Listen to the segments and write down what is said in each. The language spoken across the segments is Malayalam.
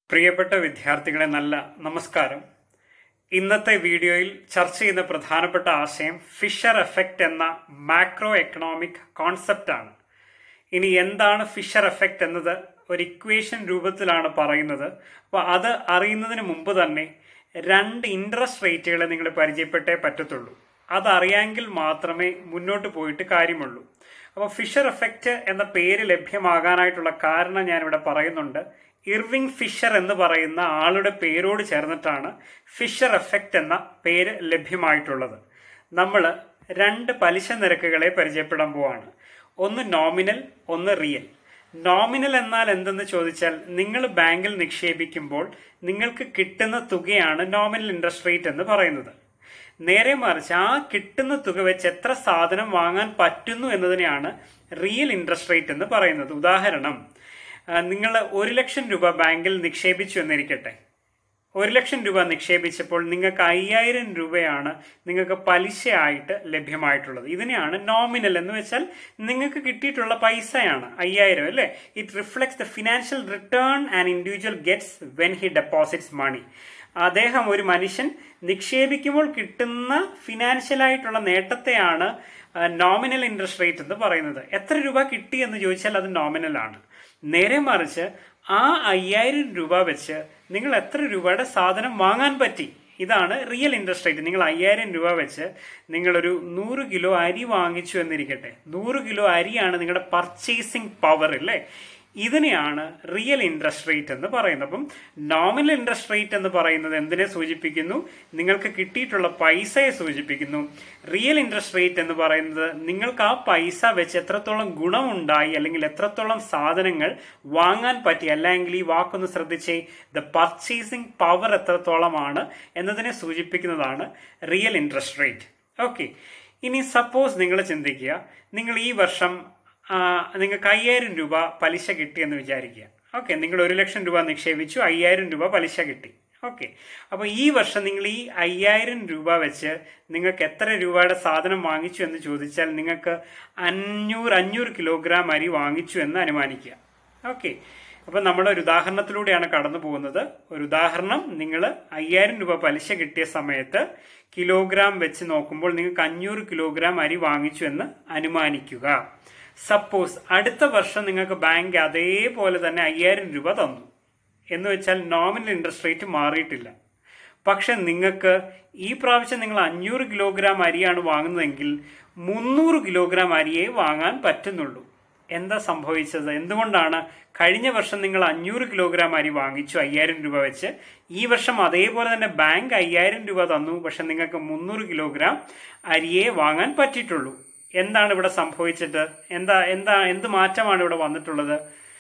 പ്രിയപ്പെട്ട വിദ്യാർത്ഥികളെ നല്ല നമസ്കാരം ഇന്നത്തെ വീഡിയോയിൽ ചർച്ച ചെയ്യുന്ന പ്രധാനപ്പെട്ട ആശയം ഫിഷർ എഫക്റ്റ് എന്ന മാക്രോ എക്കണോമിക് കോൺസെപ്റ്റാണ് ഇനി എന്താണ് ഫിഷർ എഫക്റ്റ് എന്നത് ഒരു ഇക്വേഷൻ രൂപത്തിലാണ് പറയുന്നത് അപ്പോൾ അത് അറിയുന്നതിന് മുമ്പ് തന്നെ രണ്ട് ഇൻട്രസ്റ്റ് റേറ്റുകളെ നിങ്ങൾ പരിചയപ്പെട്ടേ പറ്റത്തുള്ളൂ അതറിയാമെങ്കിൽ മാത്രമേ മുന്നോട്ട് പോയിട്ട് കാര്യമുള്ളൂ അപ്പോൾ ഫിഷർ എഫക്റ്റ് എന്ന പേര് ലഭ്യമാകാനായിട്ടുള്ള കാരണം ഞാനിവിടെ പറയുന്നുണ്ട് ഇർവിംഗ് ഫിഷർ എന്ന് പറയുന്ന ആളുടെ പേരോട് ചേർന്നിട്ടാണ് ഫിഷർ എഫക്റ്റ് എന്ന പേര് ലഭ്യമായിട്ടുള്ളത് നമ്മൾ രണ്ട് പലിശ നിരക്കുകളെ പരിചയപ്പെടാൻ പോവാണ് ഒന്ന് നോമിനൽ ഒന്ന് റിയൽ നോമിനൽ എന്നാൽ എന്തെന്ന് ചോദിച്ചാൽ നിങ്ങൾ ബാങ്കിൽ നിക്ഷേപിക്കുമ്പോൾ നിങ്ങൾക്ക് കിട്ടുന്ന തുകയാണ് നോമിനൽ ഇൻട്രസ്റ്റ് റേറ്റ് എന്ന് പറയുന്നത് നേരെ മറിച്ച് ആ കിട്ടുന്ന തുക വെച്ച് എത്ര സാധനം വാങ്ങാൻ പറ്റുന്നു എന്നതിനെയാണ് റിയൽ ഇൻട്രസ്റ്റ് റേറ്റ് എന്ന് പറയുന്നത് ഉദാഹരണം നിങ്ങൾ ഒരു ലക്ഷം രൂപ ബാങ്കിൽ നിക്ഷേപിച്ചു എന്നിരിക്കട്ടെ ഒരു ലക്ഷം രൂപ നിക്ഷേപിച്ചപ്പോൾ നിങ്ങൾക്ക് അയ്യായിരം രൂപയാണ് നിങ്ങൾക്ക് പലിശയായിട്ട് ലഭ്യമായിട്ടുള്ളത് ഇതിനെയാണ് നോമിനൽ എന്ന് വെച്ചാൽ നിങ്ങൾക്ക് കിട്ടിയിട്ടുള്ള പൈസയാണ് അയ്യായിരം അല്ലേ it reflects the financial return and individual gets when he deposits money അദ്ദേഹം ഒരു മനുഷ്യൻ നിക്ഷേപിക്കുമ്പോൾ കിട്ടുന്ന ഫിനാൻഷ്യൽ ആയിട്ടുള്ള നേട്ടത്തെയാണ് നോമിനൽ ഇൻട്രസ്റ്റ് റേറ്റ് എന്ന് പറയുന്നത് എത്ര രൂപ കിട്ടി എന്ന് ചോദിച്ചാൽ അത് നോമിനൽ ആണ് നേരെ മറിച്ച് ആ അയ്യായിരം രൂപ വെച്ച് നിങ്ങൾ എത്ര രൂപയുടെ സാധനം വാങ്ങാൻ പറ്റി ഇതാണ് റിയൽ ഇൻട്രസ്റ്റ് റേറ്റ് നിങ്ങൾ അയ്യായിരം രൂപ വെച്ച് നിങ്ങളൊരു നൂറ് കിലോ അരി വാങ്ങിച്ചു എന്നിരിക്കട്ടെ നൂറ് കിലോ അരിയാണ് നിങ്ങളുടെ പർച്ചേസിംഗ് പവർ അല്ലേ ഇതിനെയാണ് റിയൽ ഇൻട്രസ്റ്റ് റേറ്റ് എന്ന് പറയുന്നത് അപ്പം നോമിനൽ ഇൻട്രസ്റ്റ് റേറ്റ് എന്ന് പറയുന്നത് എന്തിനെ സൂചിപ്പിക്കുന്നു നിങ്ങൾക്ക് കിട്ടിയിട്ടുള്ള പൈസയെ സൂചിപ്പിക്കുന്നു റിയൽ ഇൻട്രസ്റ്റ് റേറ്റ് എന്ന് പറയുന്നത് നിങ്ങൾക്ക് ആ പൈസ വെച്ച് എത്രത്തോളം ഗുണമുണ്ടായി അല്ലെങ്കിൽ എത്രത്തോളം സാധനങ്ങൾ വാങ്ങാൻ പറ്റി അല്ലെങ്കിൽ ഈ വാക്കൊന്ന് ശ്രദ്ധിച്ചേ ദ പർച്ചേസിംഗ് പവർ എത്രത്തോളമാണ് എന്നതിനെ സൂചിപ്പിക്കുന്നതാണ് റിയൽ ഇൻട്രസ്റ്റ് റേറ്റ് ഓക്കെ ഇനി സപ്പോസ് നിങ്ങൾ ചിന്തിക്കുക നിങ്ങൾ ഈ വർഷം നിങ്ങൾക്ക് അയ്യായിരം രൂപ പലിശ കിട്ടി എന്ന് വിചാരിക്കുക ഓക്കെ നിങ്ങൾ ഒരു ലക്ഷം രൂപ നിക്ഷേപിച്ചു അയ്യായിരം രൂപ പലിശ കിട്ടി ഓക്കെ അപ്പോൾ ഈ വർഷം നിങ്ങൾ ഈ അയ്യായിരം രൂപ വെച്ച് നിങ്ങൾക്ക് എത്ര രൂപയുടെ സാധനം വാങ്ങിച്ചു എന്ന് ചോദിച്ചാൽ നിങ്ങൾക്ക് അഞ്ഞൂറ് അഞ്ഞൂറ് കിലോഗ്രാം അരി വാങ്ങിച്ചു എന്ന് അനുമാനിക്കുക ഓക്കെ അപ്പം നമ്മുടെ ഒരു ഉദാഹരണത്തിലൂടെയാണ് കടന്നു പോകുന്നത് ഒരു ഉദാഹരണം നിങ്ങൾ അയ്യായിരം രൂപ പലിശ കിട്ടിയ സമയത്ത് കിലോഗ്രാം വെച്ച് നോക്കുമ്പോൾ നിങ്ങൾക്ക് അഞ്ഞൂറ് കിലോഗ്രാം അരി വാങ്ങിച്ചു എന്ന് അനുമാനിക്കുക സപ്പോസ് അടുത്ത വർഷം നിങ്ങൾക്ക് ബാങ്ക് അതേപോലെ തന്നെ അയ്യായിരം രൂപ തന്നു എന്ന് വെച്ചാൽ നോമിനൽ ഇൻട്രസ്റ്റ് റേറ്റ് മാറിയിട്ടില്ല പക്ഷെ നിങ്ങൾക്ക് ഈ പ്രാവശ്യം നിങ്ങൾ അഞ്ഞൂറ് കിലോഗ്രാം അരിയാണ് വാങ്ങുന്നതെങ്കിൽ മുന്നൂറ് കിലോഗ്രാം അരിയെ വാങ്ങാൻ പറ്റുന്നുള്ളൂ എന്താ സംഭവിച്ചത് എന്തുകൊണ്ടാണ് കഴിഞ്ഞ വർഷം നിങ്ങൾ അഞ്ഞൂറ് കിലോഗ്രാം അരി വാങ്ങിച്ചു അയ്യായിരം രൂപ വെച്ച് ഈ വർഷം അതേപോലെ തന്നെ ബാങ്ക് അയ്യായിരം രൂപ തന്നു പക്ഷെ നിങ്ങൾക്ക് മുന്നൂറ് കിലോഗ്രാം അരിയെ വാങ്ങാൻ പറ്റിയിട്ടുള്ളൂ എന്താണ് ഇവിടെ സംഭവിച്ചിട്ട് എന്താ എന്താ എന്ത് മാറ്റമാണ് ഇവിടെ വന്നിട്ടുള്ളത്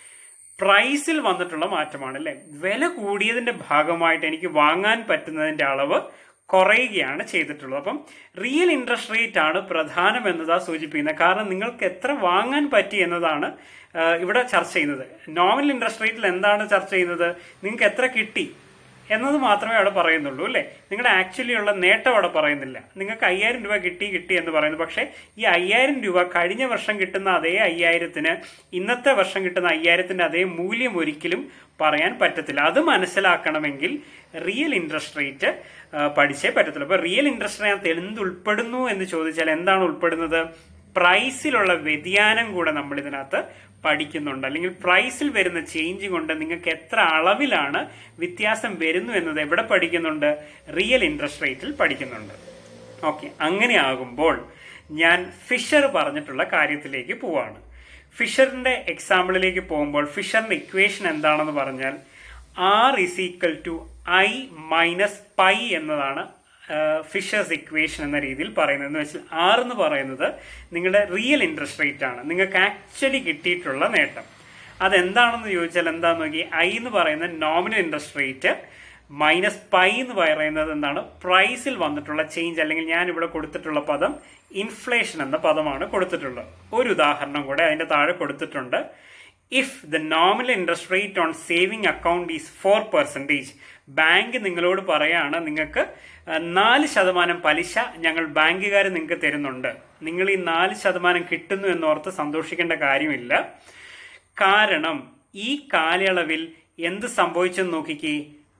പ്രൈസിൽ വന്നിട്ടുള്ള മാറ്റമാണ് അല്ലെ വില കൂടിയതിന്റെ ഭാഗമായിട്ട് എനിക്ക് വാങ്ങാൻ പറ്റുന്നതിന്റെ അളവ് കുറയുകയാണ് ചെയ്തിട്ടുള്ളത് അപ്പം റിയൽ ഇൻട്രസ്റ്റ് റേറ്റ് ആണ് പ്രധാനം എന്നതാ സൂചിപ്പിക്കുന്നത് കാരണം നിങ്ങൾക്ക് എത്ര വാങ്ങാൻ പറ്റി എന്നതാണ് ഇവിടെ ചർച്ച ചെയ്യുന്നത് നോമിനൽ ഇൻട്രസ്റ്റ് റേറ്റിൽ എന്താണ് ചർച്ച ചെയ്യുന്നത് നിങ്ങൾക്ക് എത്ര കിട്ടി എന്നത് മാത്രമേ അവിടെ പറയുന്നുള്ളൂ അല്ലേ നിങ്ങളുടെ ആക്ച്വലി ഉള്ള നേട്ടം അവിടെ പറയുന്നില്ല നിങ്ങൾക്ക് അയ്യായിരം രൂപ കിട്ടി കിട്ടി എന്ന് പറയുന്നു പക്ഷേ ഈ അയ്യായിരം രൂപ കഴിഞ്ഞ വർഷം കിട്ടുന്ന അതേ അയ്യായിരത്തിന് ഇന്നത്തെ വർഷം കിട്ടുന്ന അയ്യായിരത്തിന്റെ അതേ മൂല്യം ഒരിക്കലും പറയാൻ പറ്റത്തില്ല അത് മനസ്സിലാക്കണമെങ്കിൽ റിയൽ ഇൻട്രസ്റ്റ് റേറ്റ് പഠിച്ചേ പറ്റത്തുള്ളൂ അപ്പൊ റിയൽ ഇൻട്രസ്റ്റ് റേറ്റ് എന്ത് ഉൾപ്പെടുന്നു എന്ന് ചോദിച്ചാൽ എന്താണ് ഉൾപ്പെടുന്നത് പ്രൈസിലുള്ള വ്യതിയാനം കൂടെ നമ്മൾ ഇതിനകത്ത് പഠിക്കുന്നുണ്ട് അല്ലെങ്കിൽ പ്രൈസിൽ വരുന്ന ചേഞ്ച് കൊണ്ട് നിങ്ങൾക്ക് എത്ര അളവിലാണ് വ്യത്യാസം വരുന്നു എന്നത് എവിടെ പഠിക്കുന്നുണ്ട് റിയൽ ഇൻട്രസ്റ്റ് റേറ്റിൽ പഠിക്കുന്നുണ്ട് ഓക്കെ അങ്ങനെ ആകുമ്പോൾ ഞാൻ ഫിഷർ പറഞ്ഞിട്ടുള്ള കാര്യത്തിലേക്ക് പോവാണ് ഫിഷറിന്റെ എക്സാമ്പിളിലേക്ക് പോകുമ്പോൾ ഫിഷറിന്റെ ഇക്വേഷൻ എന്താണെന്ന് പറഞ്ഞാൽ R is equal to I minus pi എന്നതാണ് ഫിഷേഴ്സ് ഇക്വേഷൻ എന്ന രീതിയിൽ പറയുന്നത് എന്ന് വെച്ചാൽ ആർ എന്ന് പറയുന്നത് നിങ്ങളുടെ റിയൽ ഇൻട്രസ്റ്റ് റേറ്റ് ആണ് നിങ്ങൾക്ക് ആക്ച്വലി കിട്ടിയിട്ടുള്ള നേട്ടം അതെന്താണെന്ന് ചോദിച്ചാൽ എന്താന്ന് നോക്കി ഐ എന്ന് പറയുന്ന nominal interest rate minus pi എന്ന് പറയുന്നത് എന്താണ് പ്രൈസിൽ വന്നിട്ടുള്ള ചേഞ്ച് അല്ലെങ്കിൽ ഞാൻ ഇവിടെ കൊടുത്തിട്ടുള്ള പദം ഇൻഫ്ലേഷൻ എന്ന പദമാണ് കൊടുത്തിട്ടുള്ളത് ഒരു ഉദാഹരണം കൂടെ അതിന്റെ താഴെ കൊടുത്തിട്ടുണ്ട് if the nominal interest rate on saving account is four percentage bank നിങ്ങളോട് പറയാണ് നിങ്ങൾക്ക് നാല് ശതമാനം പലിശ ഞങ്ങൾ ബാങ്കുകാർ നിങ്ങൾക്ക് തരുന്നുണ്ട് നിങ്ങൾ ഈ നാല് ശതമാനം കിട്ടുന്നു എന്നോർത്ത് സന്തോഷിക്കേണ്ട കാര്യമില്ല കാരണം ഈ കാലയളവിൽ എന്ത് സംഭവിച്ചെന്ന് നോക്കിക്കേ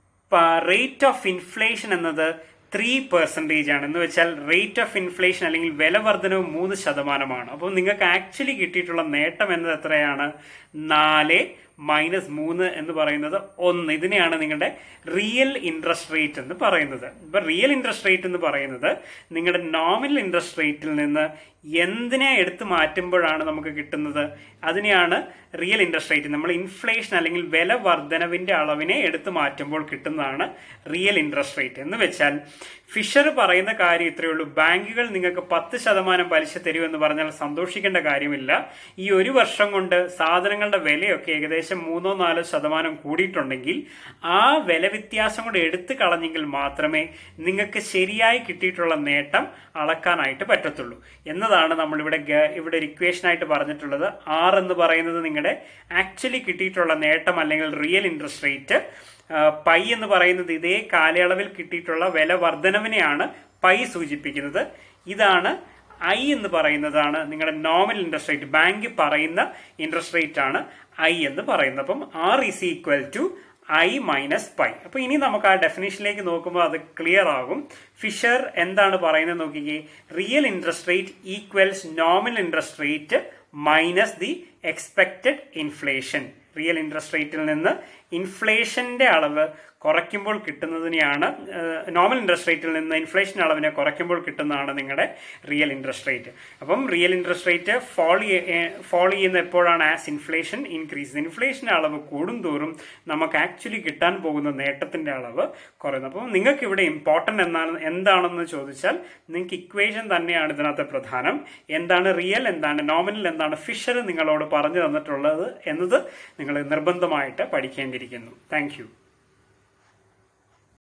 റേറ്റ് ഓഫ് ഇൻഫ്ലേഷൻ എന്നത് ത്രീ പെർസെൻറ്റേജ് ആണ് എന്ന് വെച്ചാൽ റേറ്റ് ഓഫ് ഇൻഫ്ലേഷൻ അല്ലെങ്കിൽ വില വർധനവ് മൂന്ന് ശതമാനമാണ് അപ്പോൾ നിങ്ങൾക്ക് ആക്ച്വലി കിട്ടിയിട്ടുള്ള നേട്ടം എന്നത് എത്രയാണ് നാല് മൈനസ് മൂന്ന് എന്ന് പറയുന്നത് ഒന്ന് ഇതിനെയാണ് നിങ്ങളുടെ റിയൽ ഇൻട്രസ്റ്റ് റേറ്റ് എന്ന് പറയുന്നത് ഇപ്പൊ റിയൽ ഇൻട്രസ്റ്റ് റേറ്റ് എന്ന് പറയുന്നത് നിങ്ങളുടെ നോമിനൽ ഇൻട്രസ്റ്റ് റേറ്റിൽ നിന്ന് എന്തിനെ എടുത്തു മാറ്റുമ്പോഴാണ് നമുക്ക് കിട്ടുന്നത് അതിനെയാണ് റിയൽ ഇൻട്രസ്റ്റ് റേറ്റ് നമ്മൾ ഇൻഫ്ലേഷൻ അല്ലെങ്കിൽ വില വർധനവിന്റെ അളവിനെ എടുത്തു മാറ്റുമ്പോൾ കിട്ടുന്നതാണ് റിയൽ ഇൻട്രസ്റ്റ് റേറ്റ് എന്ന് വെച്ചാൽ ഫിഷർ പറയുന്ന കാര്യം ഇത്രയേ ഉള്ളൂ ബാങ്കുകൾ നിങ്ങൾക്ക് പത്ത് ശതമാനം പലിശ തരുമെന്ന് പറഞ്ഞാൽ സന്തോഷിക്കേണ്ട കാര്യമില്ല ഈ ഒരു വർഷം കൊണ്ട് സാധനങ്ങളുടെ വിലയൊക്കെ ഏകദേശം മൂന്നോ നാലോ ശതമാനം കൂടിയിട്ടുണ്ടെങ്കിൽ ആ വില വ്യത്യാസം കൂടെ എടുത്തു കളഞ്ഞെങ്കിൽ മാത്രമേ നിങ്ങൾക്ക് ശരിയായി കിട്ടിയിട്ടുള്ള നേട്ടം അളക്കാനായിട്ട് പറ്റത്തുള്ളൂ എന്നതാണ് നമ്മൾ ഇവിടെ ഇവിടെ ഒരു ഇക്വേഷൻ ആയിട്ട് പറഞ്ഞിട്ടുള്ളത് ആർ എന്ന് പറയുന്നത് നിങ്ങളുടെ ആക്ച്വലി കിട്ടിയിട്ടുള്ള നേട്ടം അല്ലെങ്കിൽ റിയൽ ഇൻട്രസ്റ്റ് റേറ്റ് പൈ എന്ന് പറയുന്നത് ഇതേ കാലയളവിൽ കിട്ടിയിട്ടുള്ള വില വർധനവിനെയാണ് പൈ സൂചിപ്പിക്കുന്നത് ഇതാണ് ഐ എന്ന് പറയുന്നതാണ് നിങ്ങളുടെ നോമിനൽ ഇൻട്രസ്റ്റ് റേറ്റ് ബാങ്ക് പറയുന്ന ഇൻട്രസ്റ്റ് റേറ്റ് ആണ് ഐ എന്ന് പറയുന്നത് അപ്പം R is equal to I minus pi അപ്പൊ ഇനി നമുക്ക് ആ ഡെഫിനേഷനിലേക്ക് നോക്കുമ്പോൾ അത് ക്ലിയർ ആകും ഫിഷർ എന്താണ് പറയുന്നത് നോക്കിക്കേ real interest rate equals nominal interest rate minus the expected inflation real interest റേറ്റിൽ നിന്ന് ഇൻഫ്ലേഷന്റെ അളവ് കുറയ്ക്കുമ്പോൾ കിട്ടുന്നതിനെയാണ് നോർമൽ ഇൻട്രസ്റ്റ് റേറ്റിൽ നിന്ന് ഇൻഫ്ലേഷൻ അളവിനെ കുറയ്ക്കുമ്പോൾ കിട്ടുന്നതാണ് നിങ്ങളുടെ റിയൽ ഇൻട്രസ്റ്റ് റേറ്റ് അപ്പം real interest rate fall fall ചെയ്യുന്ന എപ്പോഴാണ് ആസ് ഇൻഫ്ലേഷൻ ഇൻക്രീസ് ഇൻഫ്ലേഷൻ അളവ് കൂടും തോറും നമുക്ക് ആക്ച്വലി കിട്ടാൻ പോകുന്ന നേട്ടത്തിന്റെ അളവ് കുറയുന്നു അപ്പം നിങ്ങൾക്ക് ഇവിടെ ഇമ്പോർട്ടന്റ് എന്നാണ് എന്താണെന്ന് ചോദിച്ചാൽ നിങ്ങൾക്ക് ഇക്വേഷൻ തന്നെയാണ് ഇതിനകത്ത് പ്രധാനം എന്താണ് റിയൽ എന്താണ് നോമിനൽ എന്താണ് ഫിഷർ നിങ്ങളോട് പറഞ്ഞു തന്നിട്ടുള്ളത് എന്നത് നിങ്ങൾ നിർബന്ധമായിട്ട് പഠിക്കേണ്ടിയിരിക്കുന്നു താങ്ക്